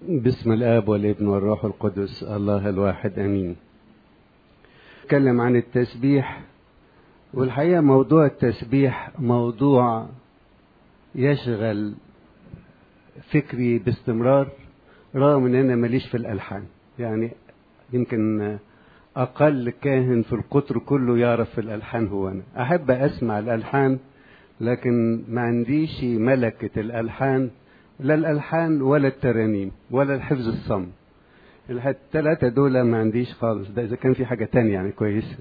بسم الآب والابن والروح القدس الله الواحد أمين نتكلم عن التسبيح والحقيقة موضوع التسبيح موضوع يشغل فكري باستمرار رغم ان انا ماليش في الالحان يعني يمكن اقل كاهن في القطر كله يعرف في الالحان هو انا احب اسمع الالحان لكن ما عنديش ملكة الالحان لا الالحان ولا الترانيم ولا الحفظ الصم الثلاثة دول ما عنديش خالص ده اذا كان في حاجة تانية يعني كويسة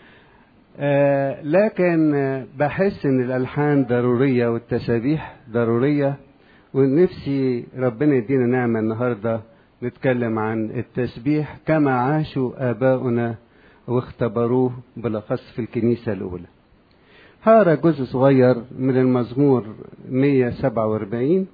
آه لكن آه بحس ان الالحان ضرورية والتسابيح ضرورية ونفسي ربنا يدينا نعمة النهاردة نتكلم عن التسبيح كما عاشوا آباؤنا واختبروه بالأخص في الكنيسة الأولى هقرا جزء صغير من المزمور 147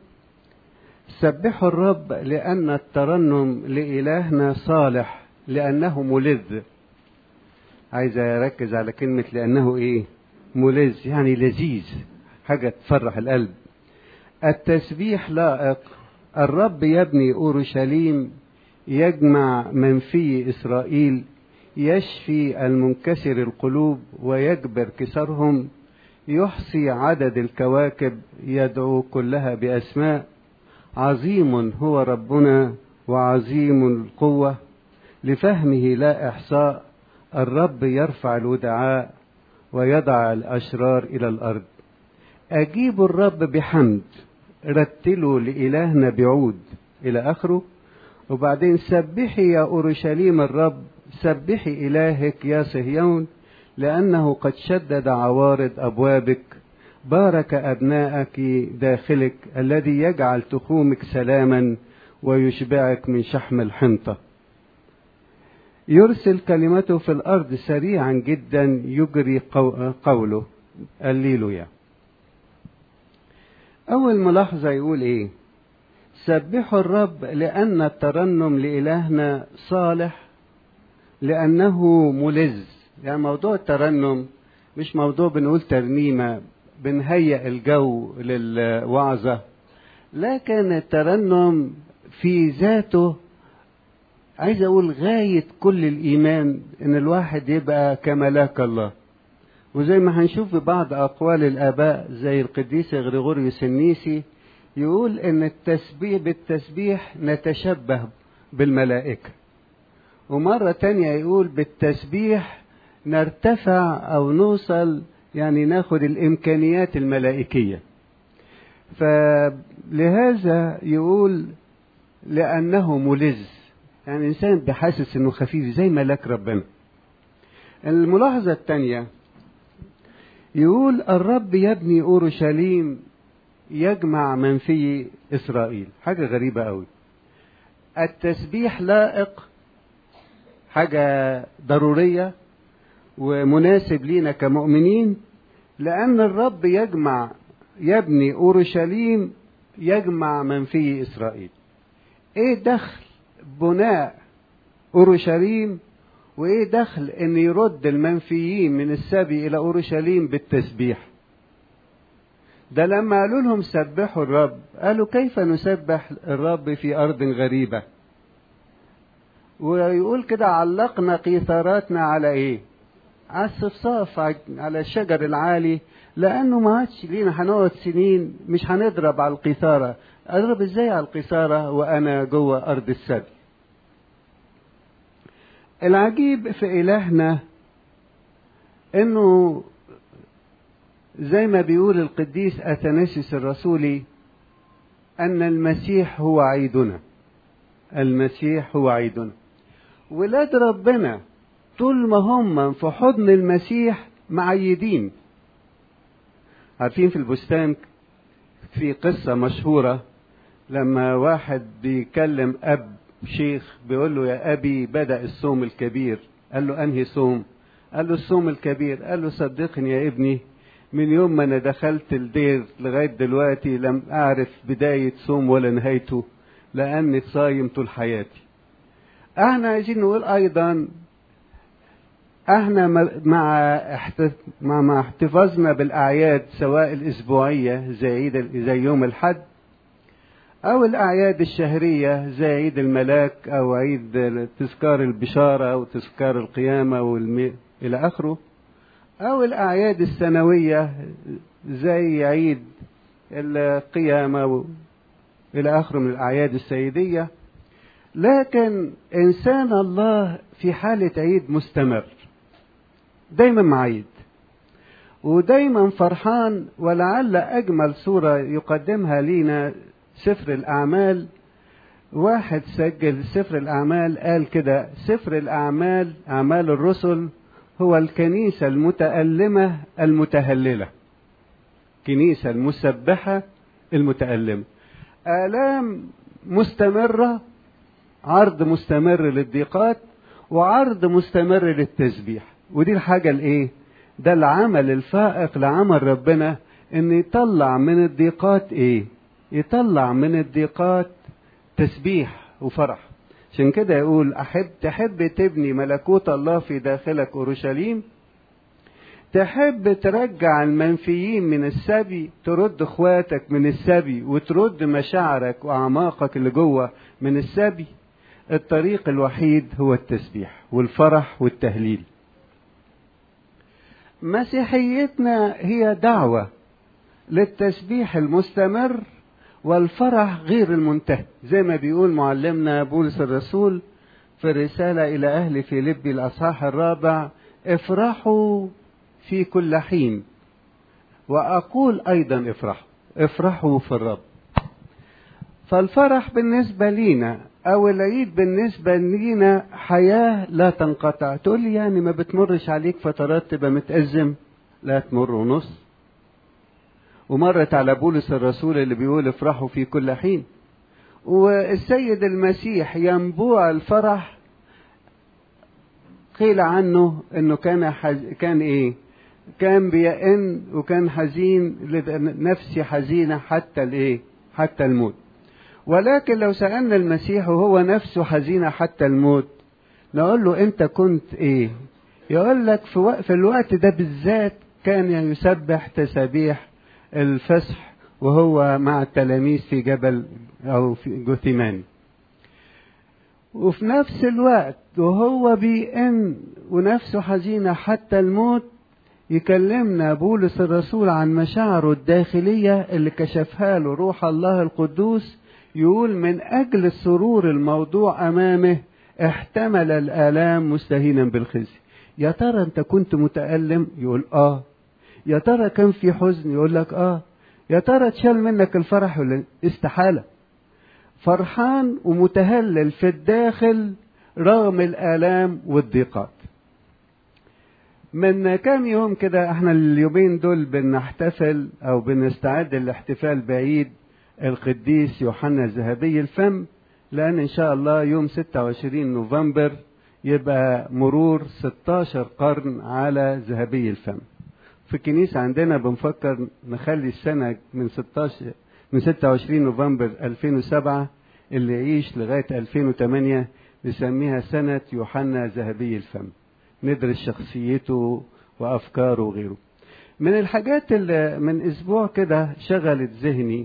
سبحوا الرب لأن الترنم لإلهنا صالح لأنه ملذ عايز أركز على كلمة لأنه إيه ملذ يعني لذيذ حاجة تفرح القلب التسبيح لائق الرب يبني أورشليم يجمع من في إسرائيل يشفي المنكسر القلوب ويجبر كسرهم يحصي عدد الكواكب يدعو كلها بأسماء عظيم هو ربنا وعظيم القوة لفهمه لا إحصاء الرب يرفع الودعاء ويضع الأشرار إلى الأرض أجيب الرب بحمد رتلوا لإلهنا بعود إلى آخره وبعدين سبحي يا أورشليم الرب سبحي إلهك يا صهيون لأنه قد شدد عوارض أبوابك بارك أبناءك داخلك الذي يجعل تخومك سلاما ويشبعك من شحم الحنطة يرسل كلمته في الأرض سريعا جدا يجري قوله الليلويا أول ملاحظة يقول إيه سبحوا الرب لأن الترنم لإلهنا صالح لأنه ملذ يعني موضوع الترنم مش موضوع بنقول ترنيمة بنهيئ الجو للوعظة لكن الترنم في ذاته عايز أقول غاية كل الإيمان إن الواحد يبقى كملاك الله وزي ما هنشوف في بعض أقوال الآباء زي القديس غريغوريوس النيسي يقول إن التسبيح بالتسبيح نتشبه بالملائكة ومرة تانية يقول بالتسبيح نرتفع أو نوصل يعني ناخد الإمكانيات الملائكية فلهذا يقول لأنه ملذ يعني إنسان بحاسس إنه خفيف زي ملاك ربنا الملاحظة الثانية يقول الرب يبني أورشليم يجمع من في إسرائيل حاجة غريبة قوي التسبيح لائق حاجة ضرورية ومناسب لينا كمؤمنين لأن الرب يجمع يبني أورشليم يجمع من في إسرائيل إيه دخل بناء أورشليم وإيه دخل إن يرد المنفيين من السبي إلى أورشليم بالتسبيح ده لما قالوا لهم سبحوا الرب قالوا كيف نسبح الرب في أرض غريبة ويقول كده علقنا قيثاراتنا على ايه على الصفصاف على الشجر العالي لانه ما عادش لينا هنقعد سنين مش هنضرب على القيثارة اضرب ازاي على القيثارة وانا جوه ارض السبي العجيب في الهنا انه زي ما بيقول القديس اثناسيوس الرسولي ان المسيح هو عيدنا المسيح هو عيدنا ولاد ربنا طول ما هم في حضن المسيح معيدين عارفين في البستان في قصة مشهورة لما واحد بيكلم أب شيخ بيقول له يا أبي بدأ الصوم الكبير قال له أنهي صوم قال له الصوم الكبير قال له صدقني يا ابني من يوم ما أنا دخلت الدير لغاية دلوقتي لم أعرف بداية صوم ولا نهايته لأني صايم طول حياتي احنا عايزين نقول ايضا احنا مع مع مع احتفاظنا بالاعياد سواء الاسبوعيه زي عيد زي يوم الحد أو الأعياد الشهرية زي عيد الملاك أو عيد تذكار البشارة أو تذكار القيامة والمي... إلى آخره أو الأعياد السنوية زي عيد القيامة و... إلى آخره من الأعياد السيدية لكن إنسان الله في حالة عيد مستمر دايما مع عيد ودايما فرحان ولعل أجمل صورة يقدمها لينا سفر الأعمال واحد سجل سفر الأعمال قال كده سفر الأعمال أعمال الرسل هو الكنيسة المتألمة المتهللة كنيسة المسبحة المتألمة آلام مستمرة عرض مستمر للضيقات وعرض مستمر للتسبيح ودي الحاجة الايه ده العمل الفائق لعمل ربنا ان يطلع من الضيقات ايه يطلع من الضيقات تسبيح وفرح عشان كده يقول احب تحب تبني ملكوت الله في داخلك اورشليم تحب ترجع المنفيين من السبي ترد اخواتك من السبي وترد مشاعرك واعماقك اللي جوه من السبي الطريق الوحيد هو التسبيح والفرح والتهليل مسيحيتنا هي دعوة للتسبيح المستمر والفرح غير المنتهي زي ما بيقول معلمنا بولس الرسول في الرسالة إلى أهل فيليبي الأصحاح الرابع افرحوا في كل حين وأقول أيضا افرحوا افرحوا في الرب فالفرح بالنسبة لينا أو العيد بالنسبة لينا حياة لا تنقطع تقول لي يعني ما بتمرش عليك فترات تبقى متأزم لا تمر ونص ومرت على بولس الرسول اللي بيقول افرحوا في كل حين والسيد المسيح ينبوع الفرح قيل عنه انه كان حز... كان ايه كان بيئن وكان حزين نفسي حزينه حتى الايه حتى الموت ولكن لو سالنا المسيح وهو نفسه حزينه حتى الموت نقول له انت كنت ايه يقول لك في, وق... في الوقت ده بالذات كان يسبح تسابيح الفسح وهو مع التلاميذ في جبل او في جثمان وفي نفس الوقت وهو بيئن ونفسه حزينة حتى الموت يكلمنا بولس الرسول عن مشاعره الداخلية اللي كشفها له روح الله القدوس يقول من أجل السرور الموضوع أمامه احتمل الآلام مستهينا بالخزي يا ترى أنت كنت متألم يقول آه يا ترى كان في حزن يقول لك آه يا ترى اتشال منك الفرح ولا استحالة فرحان ومتهلل في الداخل رغم الآلام والضيقات من كام يوم كده احنا اليومين دول بنحتفل او بنستعد للاحتفال بعيد القديس يوحنا الذهبي الفم لان ان شاء الله يوم 26 نوفمبر يبقى مرور 16 قرن على ذهبي الفم في الكنيسة عندنا بنفكر نخلي السنة من 16 من 26 نوفمبر 2007 اللي يعيش لغاية 2008 نسميها سنة يوحنا ذهبي الفم ندرس شخصيته وأفكاره وغيره من الحاجات اللي من أسبوع كده شغلت ذهني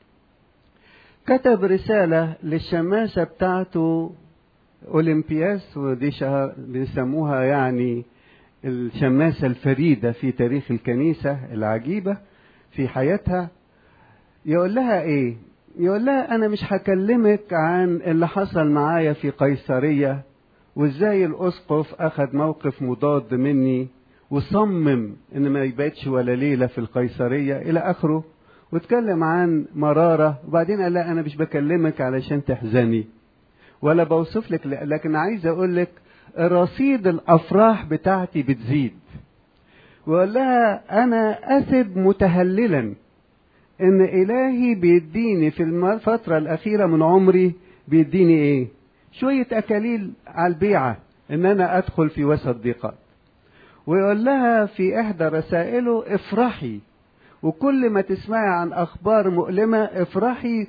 كتب رسالة للشماسة بتاعته أولمبياس ودي شهر بيسموها يعني الشماسة الفريدة في تاريخ الكنيسة العجيبة في حياتها يقول لها ايه يقول لها انا مش هكلمك عن اللي حصل معايا في قيصرية وازاي الاسقف اخذ موقف مضاد مني وصمم ان ما يباتش ولا ليلة في القيصرية الى اخره واتكلم عن مرارة وبعدين قال لا انا مش بكلمك علشان تحزني ولا بوصف لك لكن عايز اقول لك رصيد الافراح بتاعتي بتزيد وقال لها انا اسب متهللا ان الهي بيديني في الفترة الاخيرة من عمري بيديني ايه شوية اكاليل على البيعة ان انا ادخل في وسط ضيقات ويقول لها في احدى رسائله افرحي وكل ما تسمعي عن اخبار مؤلمة افرحي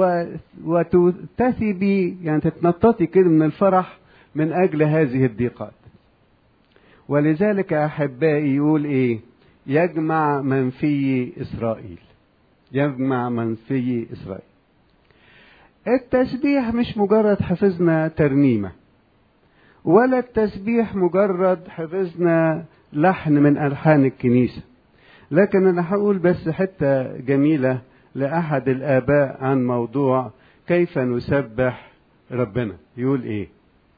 وتثبي يعني تتنططي كده من الفرح من اجل هذه الضيقات ولذلك احبائي يقول ايه يجمع من في اسرائيل يجمع من في اسرائيل التسبيح مش مجرد حفظنا ترنيمة ولا التسبيح مجرد حفظنا لحن من ألحان الكنيسة لكن أنا هقول بس حتة جميلة لأحد الآباء عن موضوع كيف نسبح ربنا يقول إيه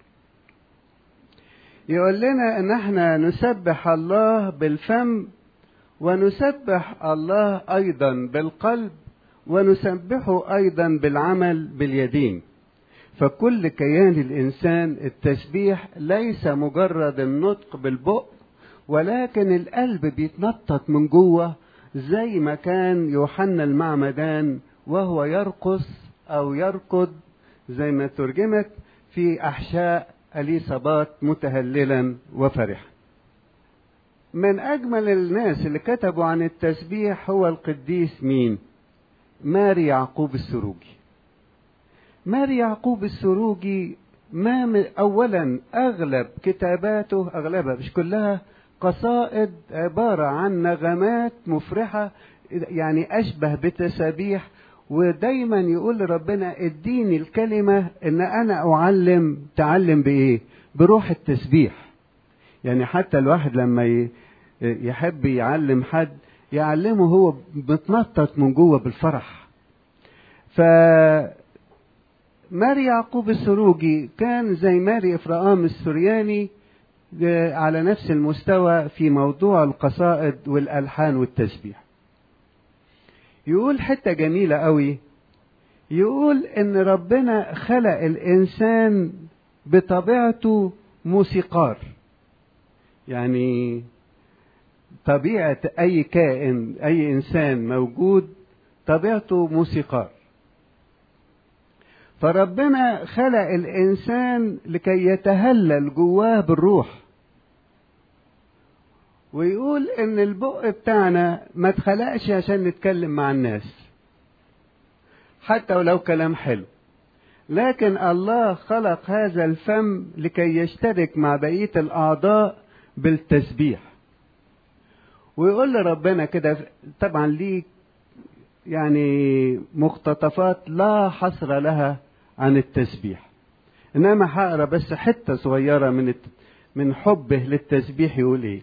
يقول لنا ان احنا نسبح الله بالفم ونسبح الله ايضا بالقلب ونسبحه ايضا بالعمل باليدين فكل كيان الانسان التسبيح ليس مجرد النطق بالبق ولكن القلب بيتنطط من جوه زي ما كان يوحنا المعمدان وهو يرقص او يركض زي ما ترجمت في احشاء اليصابات متهللا وفرحا من اجمل الناس اللي كتبوا عن التسبيح هو القديس مين ماري يعقوب السروجي ماري يعقوب السروجي ما اولا اغلب كتاباته اغلبها مش كلها قصائد عباره عن نغمات مفرحه يعني اشبه بتسابيح ودايما يقول لربنا اديني الكلمة ان انا اعلم تعلم بايه بروح التسبيح يعني حتى الواحد لما يحب يعلم حد يعلمه هو متنطط من جوه بالفرح ف ماري يعقوب السروجي كان زي ماري افراام السرياني على نفس المستوى في موضوع القصائد والالحان والتسبيح يقول حتة جميلة قوي يقول ان ربنا خلق الانسان بطبيعته موسيقار يعني طبيعة اي كائن اي انسان موجود طبيعته موسيقار فربنا خلق الانسان لكي يتهلل جواه بالروح ويقول ان البق بتاعنا ما اتخلقش عشان نتكلم مع الناس حتى ولو كلام حلو لكن الله خلق هذا الفم لكي يشترك مع بقية الأعضاء بالتسبيح ويقول لربنا كده طبعا ليه يعني مقتطفات لا حصر لها عن التسبيح انما هقرا بس حته صغيره من من حبه للتسبيح يقول ايه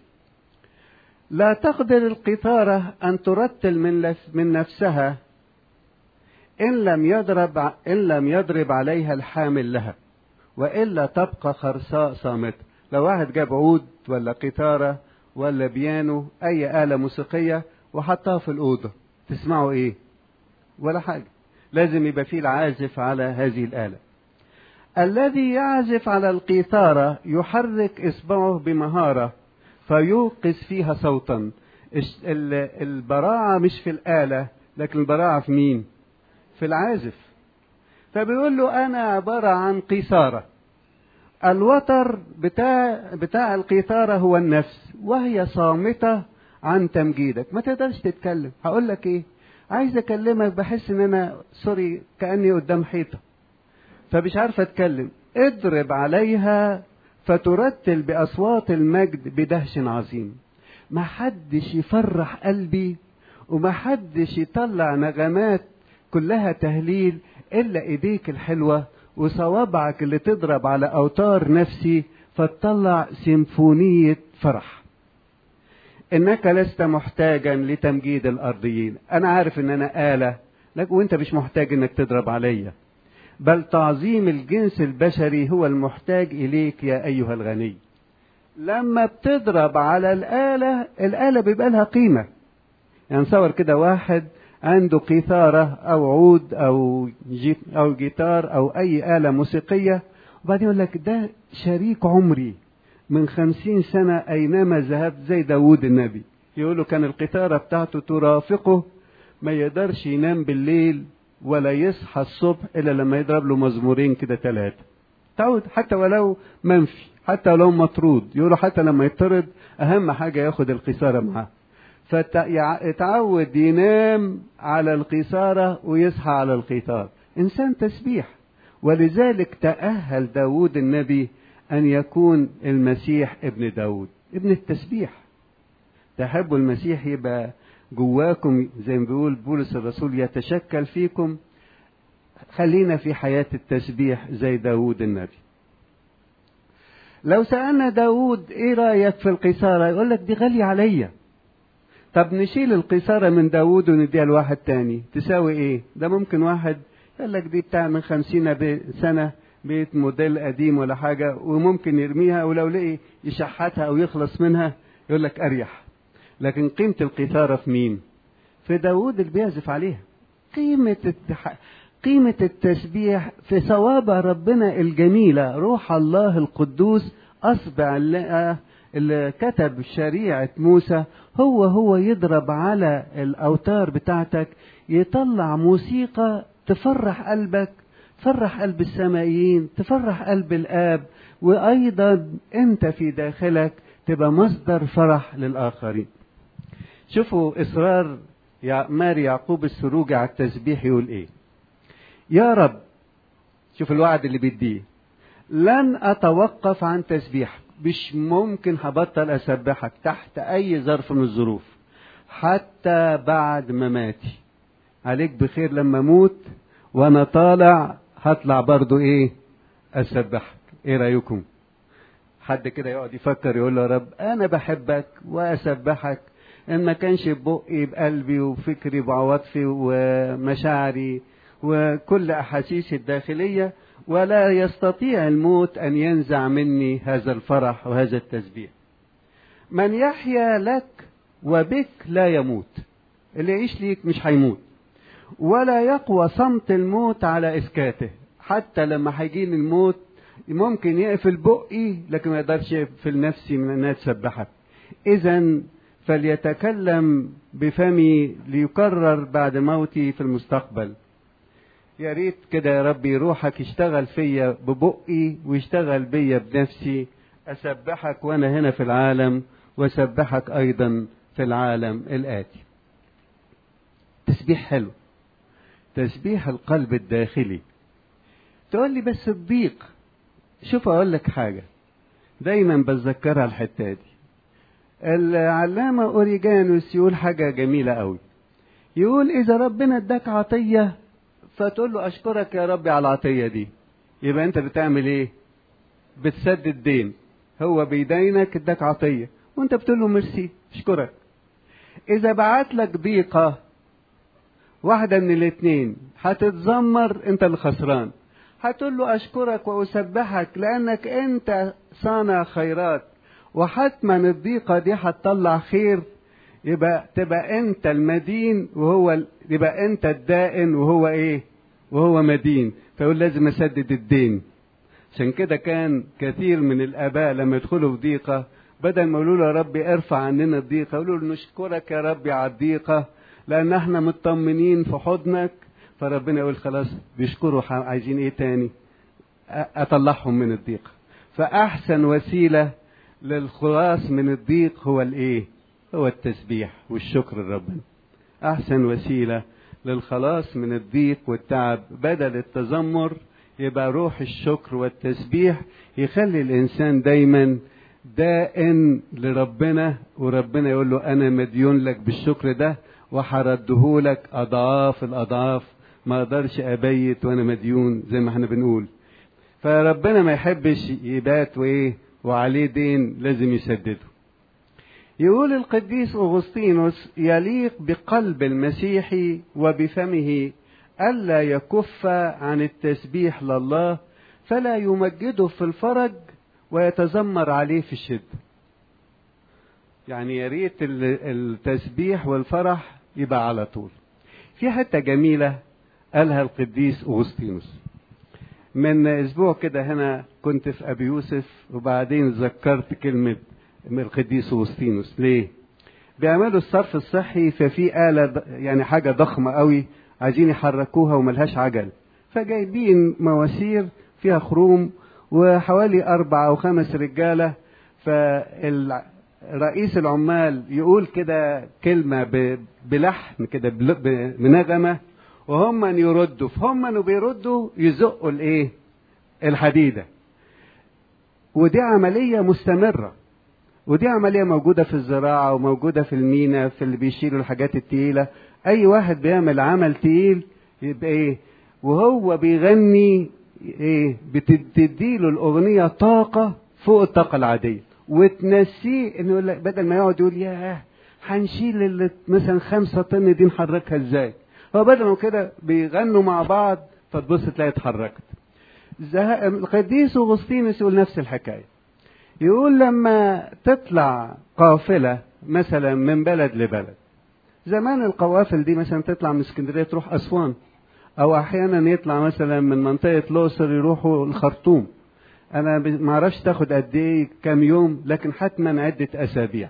لا تقدر القطارة أن ترتل من من نفسها إن لم يضرب إن لم يضرب عليها الحامل لها وإلا تبقى خرساء صامتة لو واحد جاب عود ولا قطارة ولا بيانو أي آلة موسيقية وحطها في الأوضة تسمعوا إيه؟ ولا حاجة لازم يبقى فيه العازف على هذه الآلة الذي يعزف على القيثارة يحرك إصبعه بمهارة فيوقظ فيها صوتا البراعة مش في الآلة لكن البراعة في مين في العازف فبيقول له أنا عبارة عن قيثارة الوتر بتاع بتاع القيثارة هو النفس وهي صامتة عن تمجيدك ما تقدرش تتكلم هقول لك ايه عايز اكلمك بحس ان انا سوري كاني قدام حيطه فمش عارف اتكلم اضرب عليها فترتل باصوات المجد بدهش عظيم ما حدش يفرح قلبي وما حدش يطلع نغمات كلها تهليل الا ايديك الحلوه وصوابعك اللي تضرب على اوتار نفسي فتطلع سيمفونيه فرح انك لست محتاجا لتمجيد الارضيين انا عارف ان انا اله لكن وانت مش محتاج انك تضرب عليا بل تعظيم الجنس البشري هو المحتاج اليك يا ايها الغني لما بتضرب على الاله الاله بيبقى لها قيمه يعني صور كده واحد عنده قيثارة أو عود أو جيت أو جيتار أو أي آلة موسيقية وبعدين يقول لك ده شريك عمري من خمسين سنة أينما ذهبت زي داود النبي يقولوا كان القيثارة بتاعته ترافقه ما يقدرش ينام بالليل ولا يصحى الصبح إلا لما يضرب له مزمورين كده ثلاثة تعود حتى ولو منفي حتى ولو مطرود يقولوا حتى لما يطرد أهم حاجة ياخد القيثارة معاه فتعود ينام على القيثارة ويصحى على القيثار إنسان تسبيح ولذلك تأهل داود النبي أن يكون المسيح ابن داود ابن التسبيح تحبوا المسيح يبقى جواكم زي ما بيقول بولس الرسول يتشكل فيكم خلينا في حياة التسبيح زي داود النبي لو سألنا داود ايه رأيك في القيثارة يقول لك دي غالية عليا طب نشيل القيثارة من داود ونديها لواحد تاني تساوي ايه ده ممكن واحد يقول لك دي بتاع من خمسين سنة بيت موديل قديم ولا حاجة وممكن يرميها ولو لقي يشحتها أو يخلص منها يقول لك أريح لكن قيمة القيثارة في مين؟ في داود اللي بيعزف عليها قيمة التح... قيمة التسبيح في صوابع ربنا الجميلة روح الله القدوس أصبع اللي كتب شريعة موسى هو هو يضرب على الأوتار بتاعتك يطلع موسيقى تفرح قلبك تفرح قلب السمائيين تفرح قلب الآب وأيضا أنت في داخلك تبقى مصدر فرح للآخرين شوفوا إصرار يا ماري يعقوب السروجي على التسبيح يقول إيه يا رب شوف الوعد اللي بيديه لن أتوقف عن تسبيحك مش ممكن هبطل أسبحك تحت أي ظرف من الظروف حتى بعد مماتي عليك بخير لما أموت وأنا طالع هطلع برضو إيه أسبحك إيه رأيكم حد كده يقعد يفكر يقول له يا رب أنا بحبك وأسبحك إن ما كانش بقي بقلبي وفكري وعواطفي ومشاعري وكل أحاسيسي الداخلية ولا يستطيع الموت أن ينزع مني هذا الفرح وهذا التسبيح من يحيا لك وبك لا يموت اللي يعيش ليك مش هيموت ولا يقوى صمت الموت على إسكاته حتى لما هيجيني الموت ممكن يقفل بقي لكن ما يقدرش يقفل نفسي من انها تسبحك اذا فليتكلم بفمي ليكرر بعد موتي في المستقبل يا ريت كده يا ربي روحك يشتغل فيا ببقي ويشتغل بيا بنفسي اسبحك وانا هنا في العالم واسبحك ايضا في العالم الاتي تسبيح حلو تسبيح القلب الداخلي تقول لي بس الضيق شوف اقول لك حاجه دايما بتذكرها الحته دي العلامه اوريجانوس يقول حاجه جميله قوي يقول اذا ربنا اداك عطيه فتقول له اشكرك يا ربي على العطيه دي يبقى انت بتعمل ايه بتسدد دين هو بيدينك اداك عطيه وانت بتقول له ميرسي اشكرك اذا بعت لك ضيقه واحده من الاثنين هتتذمر انت اللي خسران هتقول له أشكرك وأسبحك لأنك أنت صانع خيرات وحتما الضيقة دي هتطلع خير يبقى تبقى أنت المدين وهو يبقى أنت الدائن وهو إيه؟ وهو مدين فيقول لازم أسدد الدين عشان كده كان كثير من الآباء لما يدخلوا في ضيقة بدل ما يقولوا له يا ربي ارفع عننا الضيقة يقولوا له نشكرك يا ربي على الضيقة لأن احنا مطمنين في حضنك فربنا يقول خلاص بيشكروا عايزين ايه تاني اطلعهم من الضيق فاحسن وسيله للخلاص من الضيق هو الايه هو التسبيح والشكر لربنا احسن وسيله للخلاص من الضيق والتعب بدل التذمر يبقى روح الشكر والتسبيح يخلي الانسان دايما دائن لربنا وربنا يقول له انا مديون لك بالشكر ده وهرده لك اضعاف الاضعاف ما اقدرش ابيت وانا مديون زي ما احنا بنقول فربنا ما يحبش يبات وايه وعليه دين لازم يسدده يقول القديس اغسطينوس يليق بقلب المسيحي وبفمه الا يكف عن التسبيح لله فلا يمجده في الفرج ويتذمر عليه في الشده يعني يا ريت التسبيح والفرح يبقى على طول في حته جميله قالها القديس أغسطينوس من أسبوع كده هنا كنت في أبي يوسف وبعدين ذكرت كلمة من القديس أغسطينوس ليه؟ بيعملوا الصرف الصحي ففي آلة يعني حاجة ضخمة قوي عايزين يحركوها وملهاش عجل فجايبين مواسير فيها خروم وحوالي أربعة أو خمس رجالة فالرئيس العمال يقول كده كلمة بلحن كده بنغمة وهم من يردوا فهم من بيردوا يزقوا الايه الحديده ودي عمليه مستمره ودي عمليه موجوده في الزراعه وموجوده في المينا في اللي بيشيلوا الحاجات التقيله اي واحد بيعمل عمل تقيل يبقى ايه وهو بيغني ايه بتديله الاغنيه طاقه فوق الطاقه العاديه وتنسيه انه يقول لك بدل ما يقعد يقول ياه هنشيل اللي مثلا خمسة طن دي نحركها ازاي هو بدل ما كده بيغنوا مع بعض فتبص تلاقي اتحركت القديس اغسطينوس يقول نفس الحكايه يقول لما تطلع قافله مثلا من بلد لبلد زمان القوافل دي مثلا تطلع من اسكندريه تروح اسوان او احيانا يطلع مثلا من منطقه الاقصر يروحوا الخرطوم انا ما اعرفش تاخد قد ايه كام يوم لكن حتما عده اسابيع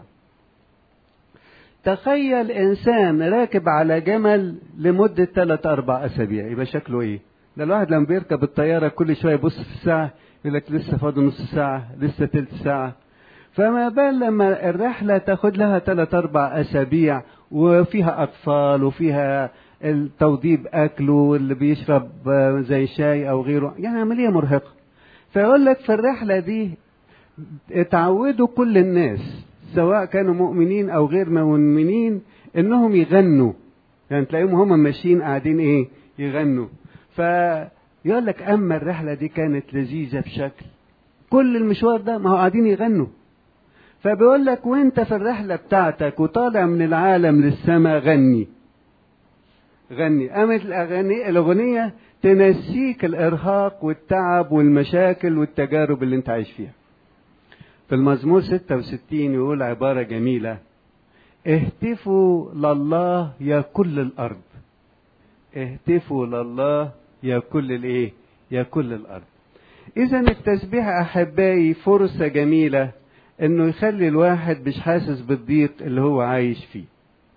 تخيل انسان راكب على جمل لمده 3 4 اسابيع يبقى شكله ايه ده الواحد لما بيركب الطياره كل شويه يبص في الساعه يقول لك لسه فاضل نص ساعه لسه تلت ساعه فما بال لما الرحله تاخد لها 3 4 اسابيع وفيها اطفال وفيها التوضيب اكله واللي بيشرب زي شاي او غيره يعني عمليه مرهقه فيقول لك في الرحله دي اتعودوا كل الناس سواء كانوا مؤمنين او غير مؤمنين انهم يغنوا يعني تلاقيهم هم ماشيين قاعدين ايه يغنوا فيقول لك اما الرحله دي كانت لذيذه بشكل كل المشوار ده ما هو قاعدين يغنوا فبيقول لك وانت في الرحله بتاعتك وطالع من العالم للسماء غني غني قامت الاغاني الاغنيه تنسيك الارهاق والتعب والمشاكل والتجارب اللي انت عايش فيها في المزمور 66 يقول عبارة جميلة اهتفوا لله يا كل الأرض اهتفوا لله يا كل الايه يا كل الأرض إذا التسبيح أحبائي فرصة جميلة إنه يخلي الواحد مش حاسس بالضيق اللي هو عايش فيه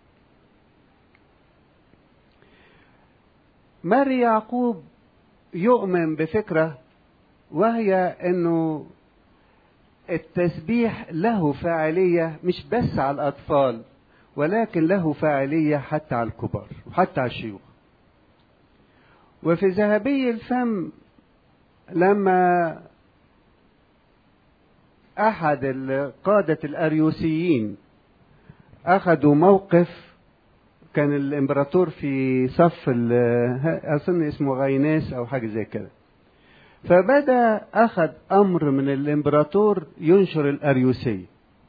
ماري يعقوب يؤمن بفكرة وهي إنه التسبيح له فاعلية مش بس على الأطفال ولكن له فاعلية حتى على الكبار وحتى على الشيوخ وفي ذهبي الفم لما أحد قادة الأريوسيين أخذوا موقف كان الإمبراطور في صف أظن اسمه غيناس أو حاجة زي كده فبدا اخذ امر من الامبراطور ينشر الاريوسيه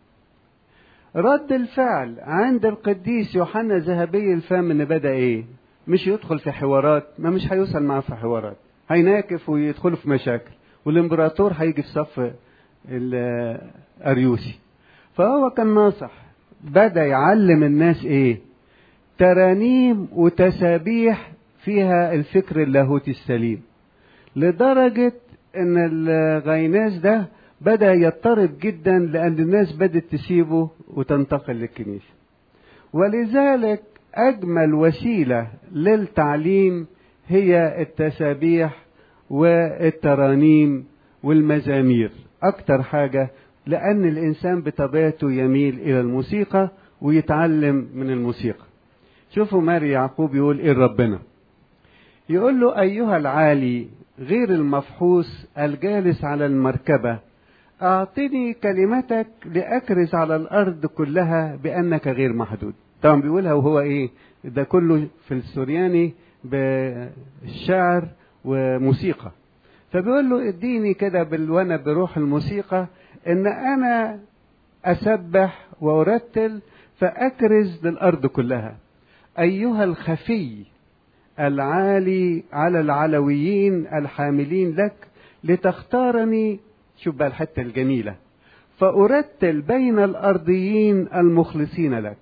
رد الفعل عند القديس يوحنا ذهبي الفم ان بدا ايه مش يدخل في حوارات ما مش هيوصل معاه في حوارات هيناكف ويدخلوا في مشاكل والامبراطور هيجي في صف الاريوسي فهو كان ناصح بدا يعلم الناس ايه ترانيم وتسابيح فيها الفكر اللاهوتي السليم لدرجة ان الغيناس ده بدأ يضطرب جدا لأن الناس بدأت تسيبه وتنتقل للكنيسة ولذلك أجمل وسيلة للتعليم هي التسابيح والترانيم والمزامير أكتر حاجة لأن الإنسان بطبيعته يميل إلى الموسيقى ويتعلم من الموسيقى شوفوا ماري يعقوب يقول إيه ربنا يقول له أيها العالي غير المفحوص الجالس على المركبة أعطني كلمتك لأكرز على الأرض كلها بأنك غير محدود طبعا بيقولها وهو إيه ده كله في السورياني بالشعر وموسيقى فبيقول له اديني كده بال... وانا بروح الموسيقى ان انا اسبح وارتل فاكرز للارض كلها ايها الخفي العالي على العلويين الحاملين لك لتختارني شوف بقى الحته الجميله فارتل بين الارضيين المخلصين لك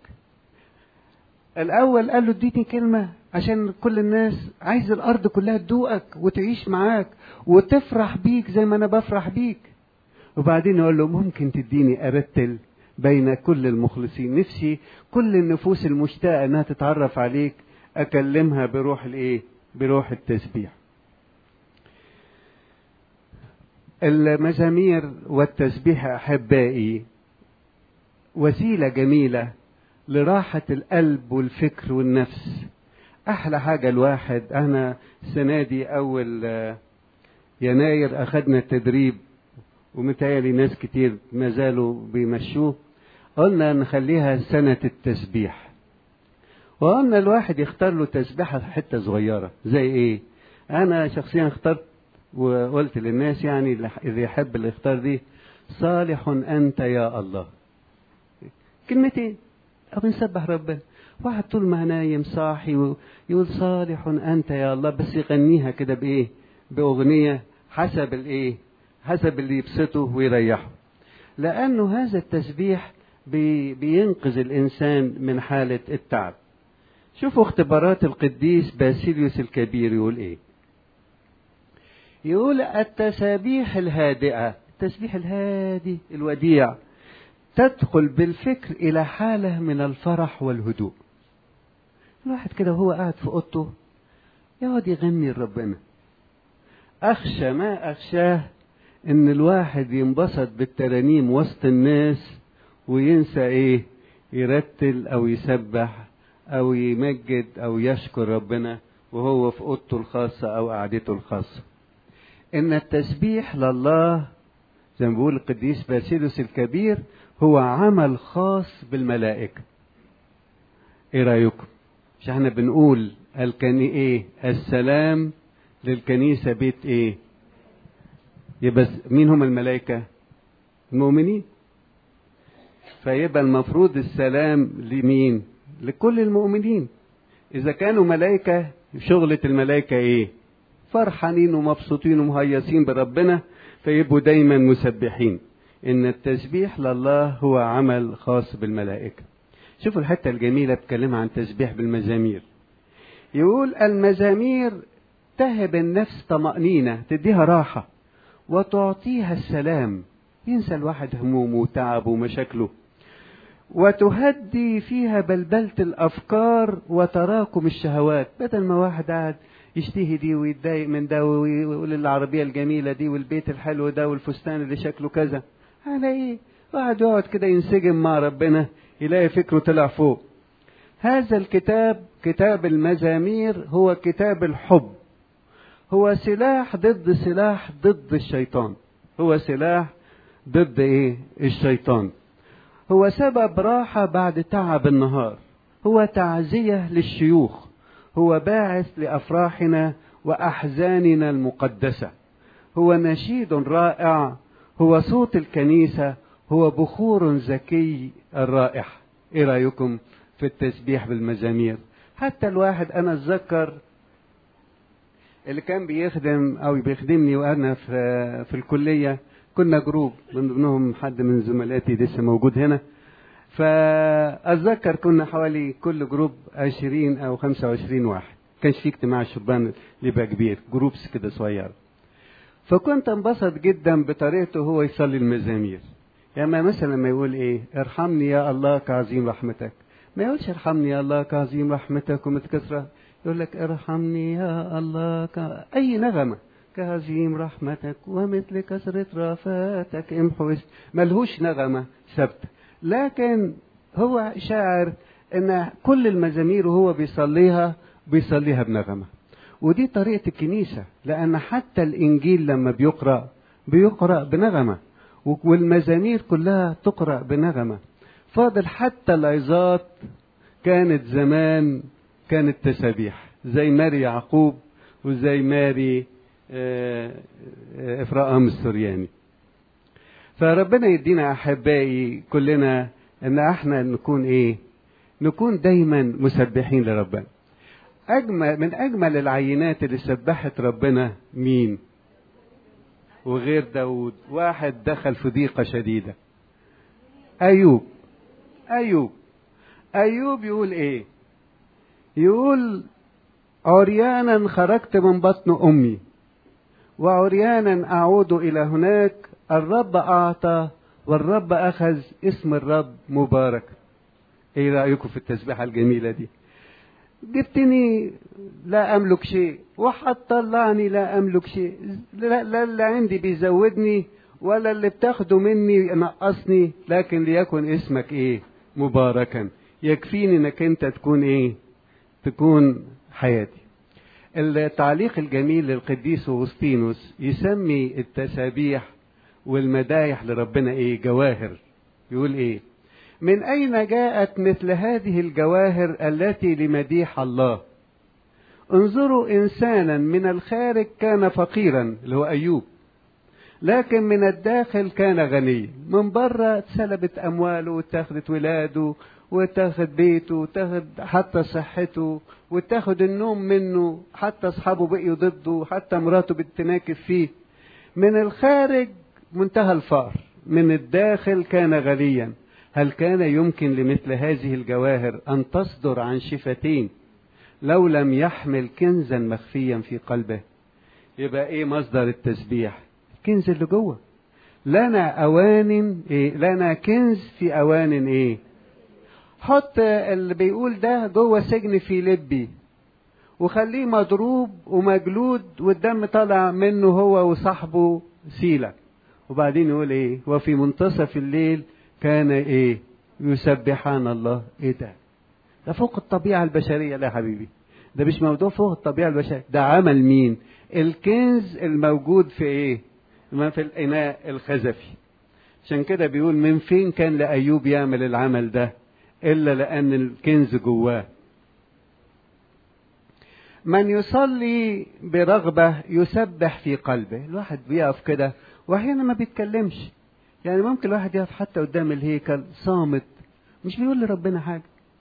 الاول قال له اديني كلمه عشان كل الناس عايز الارض كلها تدوقك وتعيش معاك وتفرح بيك زي ما انا بفرح بيك وبعدين يقول له ممكن تديني ارتل بين كل المخلصين نفسي كل النفوس المشتاقه انها تتعرف عليك اكلمها بروح الايه بروح التسبيح المزامير والتسبيح احبائي وسيله جميله لراحه القلب والفكر والنفس احلى حاجه الواحد انا السنه دي اول يناير اخذنا التدريب ومتهيألي ناس كتير ما زالوا بيمشوه قلنا نخليها سنة التسبيح وقلنا الواحد يختار له تسبيحة حتة صغيرة زي ايه انا شخصيا اخترت وقلت للناس يعني اللي يحب اللي يختار دي صالح انت يا الله كلمتين او نسبح ربنا واحد طول ما نايم صاحي يقول صالح انت يا الله بس يغنيها كده بايه باغنيه حسب الايه حسب اللي يبسطه ويريحه لانه هذا التسبيح بي بينقذ الانسان من حاله التعب شوفوا اختبارات القديس باسيليوس الكبير يقول ايه يقول التسابيح الهادئه التسبيح الهادي الوديع تدخل بالفكر الى حاله من الفرح والهدوء الواحد كده وهو قاعد في اوضته يقعد يغني لربنا اخشى ما اخشاه ان الواحد ينبسط بالترانيم وسط الناس وينسى ايه يرتل او يسبح او يمجد او يشكر ربنا وهو في اوضته الخاصه او قعدته الخاصه ان التسبيح لله زي ما بيقول القديس باسيلوس الكبير هو عمل خاص بالملائكه ايه رايكم مش احنا بنقول الكني ايه السلام للكنيسه بيت ايه يبقى مين هم الملائكه المؤمنين فيبقى المفروض السلام لمين لكل المؤمنين اذا كانوا ملائكه شغله الملائكه ايه فرحانين ومبسوطين ومهيصين بربنا فيبقوا دايما مسبحين ان التسبيح لله هو عمل خاص بالملائكه شوفوا الحته الجميله بتكلمها عن تسبيح بالمزامير يقول المزامير تهب النفس طمأنينة تديها راحة وتعطيها السلام ينسى الواحد همومه وتعبه ومشاكله وتهدي فيها بلبلة الأفكار وتراكم الشهوات بدل ما واحد قاعد يشتهي دي ويتضايق من ده ويقول العربية الجميلة دي والبيت الحلو ده والفستان اللي شكله كذا على ايه واحد يقعد كده ينسجم مع ربنا يلاقي فكره طلع فوق هذا الكتاب كتاب المزامير هو كتاب الحب هو سلاح ضد سلاح ضد الشيطان هو سلاح ضد ايه الشيطان هو سبب راحة بعد تعب النهار هو تعزية للشيوخ هو باعث لأفراحنا وأحزاننا المقدسة هو نشيد رائع هو صوت الكنيسة هو بخور زكي الرائحة ايه رأيكم في التسبيح بالمزامير حتى الواحد انا اتذكر اللي كان بيخدم او بيخدمني وانا في في الكليه كنا جروب من ضمنهم حد من زملاتي لسه موجود هنا فأتذكر كنا حوالي كل جروب 20 أو 25 واحد كانش في اجتماع الشبان اللي يبقى كبير جروبس كده صغير فكنت انبسط جدا بطريقته هو يصلي المزامير يعني مثلا لما يقول ايه ارحمني يا الله كعظيم رحمتك ما يقولش ارحمني يا الله كعظيم رحمتك ومتكسرة يقول لك ارحمني يا الله ك... اي نغمة كعظيم رحمتك ومثل كثرة رافاتك امحو ملهوش نغمة ثابتة لكن هو شاعر ان كل المزامير وهو بيصليها بيصليها بنغمة ودي طريقة الكنيسة لأن حتى الإنجيل لما بيقرأ بيقرأ بنغمة والمزامير كلها تقرأ بنغمة فاضل حتى العظات كانت زمان كانت تسابيح زي ماري يعقوب وزي ماري إفراام السورياني فربنا يدينا أحبائي كلنا إن احنا نكون إيه نكون دايما مسبحين لربنا أجمل من أجمل العينات اللي سبحت ربنا مين؟ وغير داود واحد دخل في ضيقة شديدة أيوب أيوب أيوب يقول إيه؟ يقول عريانا خرجت من بطن أمي وعريانا أعود إلى هناك الرب أعطى والرب أخذ اسم الرب مبارك إيه رأيكم في التسبيحة الجميلة دي؟ جبتني لا املك شيء وهتطلعني لا املك شيء لا, لا اللي عندي بيزودني ولا اللي بتاخده مني ينقصني لكن ليكن اسمك ايه مباركا يكفيني انك انت تكون ايه تكون حياتي التعليق الجميل للقديس اغسطينوس يسمي التسابيح والمدايح لربنا ايه جواهر يقول ايه من أين جاءت مثل هذه الجواهر التي لمديح الله انظروا إنسانا من الخارج كان فقيرا اللي هو أيوب لكن من الداخل كان غني من بره اتسلبت أمواله واتاخدت ولاده وتاخد بيته وتاخد حتى صحته وتاخد النوم منه حتى أصحابه بقيوا ضده حتى مراته بتناكف فيه من الخارج منتهى الفقر من الداخل كان غنيا هل كان يمكن لمثل هذه الجواهر أن تصدر عن شفتين لو لم يحمل كنزا مخفيا في قلبه يبقى ايه مصدر التسبيح الكنز اللي جوه لنا اوان ايه لنا كنز في اوان ايه حط اللي بيقول ده جوه سجن في لبي وخليه مضروب ومجلود والدم طالع منه هو وصاحبه سيلة وبعدين يقول ايه وفي منتصف الليل كان ايه يسبحان الله ايه ده ده فوق الطبيعة البشرية لا يا حبيبي ده مش موضوع فوق الطبيعة البشرية ده عمل مين الكنز الموجود في ايه ما في الإناء الخزفي عشان كده بيقول من فين كان لأيوب يعمل العمل ده إلا لأن الكنز جواه من يصلي برغبة يسبح في قلبه الواحد بيقف كده وأحيانا ما بيتكلمش يعني ممكن الواحد يقف حتى قدام الهيكل صامت مش بيقول لربنا حاجة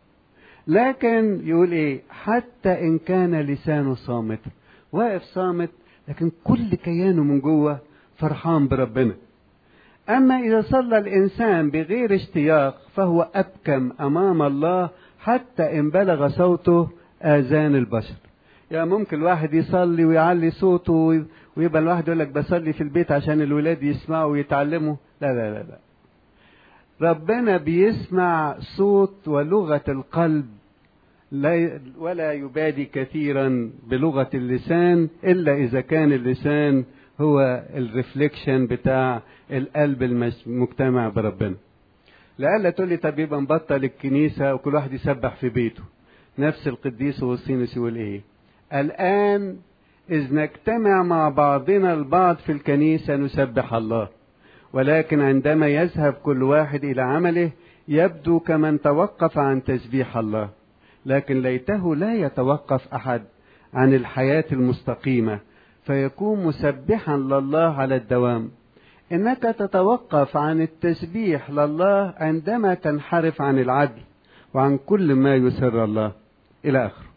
لكن يقول ايه حتى ان كان لسانه صامت واقف صامت لكن كل كيانه من جوه فرحان بربنا اما اذا صلى الانسان بغير اشتياق فهو ابكم امام الله حتى ان بلغ صوته اذان البشر يعني ممكن الواحد يصلي ويعلي صوته ويبقى الواحد يقول لك بصلي في البيت عشان الولاد يسمعوا ويتعلموا لا لا لا لا ربنا بيسمع صوت ولغة القلب لا ولا يبادي كثيرا بلغة اللسان إلا إذا كان اللسان هو الرفليكشن بتاع القلب المجتمع بربنا لألا تقول لي طب يبقى نبطل الكنيسة وكل واحد يسبح في بيته نفس القديس وسطينوس يقول ايه الآن إذ نجتمع مع بعضنا البعض في الكنيسة نسبح الله ولكن عندما يذهب كل واحد إلى عمله يبدو كمن توقف عن تسبيح الله لكن ليته لا يتوقف أحد عن الحياة المستقيمة فيكون مسبحا لله على الدوام إنك تتوقف عن التسبيح لله عندما تنحرف عن العدل وعن كل ما يسر الله إلى آخره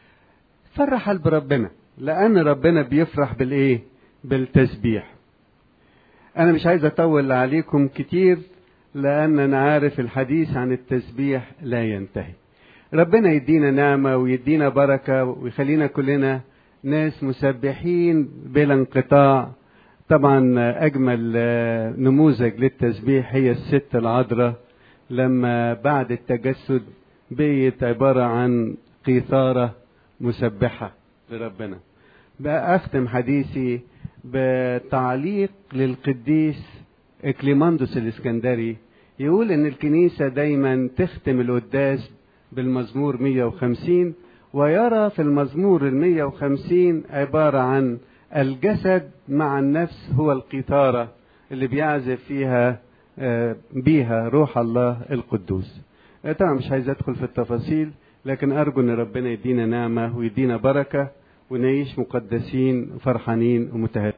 فرح بربنا لأن ربنا بيفرح بالإيه بالتسبيح أنا مش عايز أطول عليكم كتير لأن أنا عارف الحديث عن التسبيح لا ينتهي ربنا يدينا نعمة ويدينا بركة ويخلينا كلنا ناس مسبحين بلا انقطاع طبعا أجمل نموذج للتسبيح هي الست العذراء لما بعد التجسد بقيت عبارة عن قيثارة مسبحة لربنا بقى أختم حديثي بتعليق للقديس إكليماندوس الإسكندري يقول إن الكنيسة دايما تختم القداس بالمزمور 150 ويرى في المزمور ال 150 عبارة عن الجسد مع النفس هو القيثارة اللي بيعزف فيها بيها روح الله القدوس طبعا مش عايز ادخل في التفاصيل لكن ارجو ان ربنا يدينا نعمه ويدينا بركه ونعيش مقدسين وفرحانين ومتهادين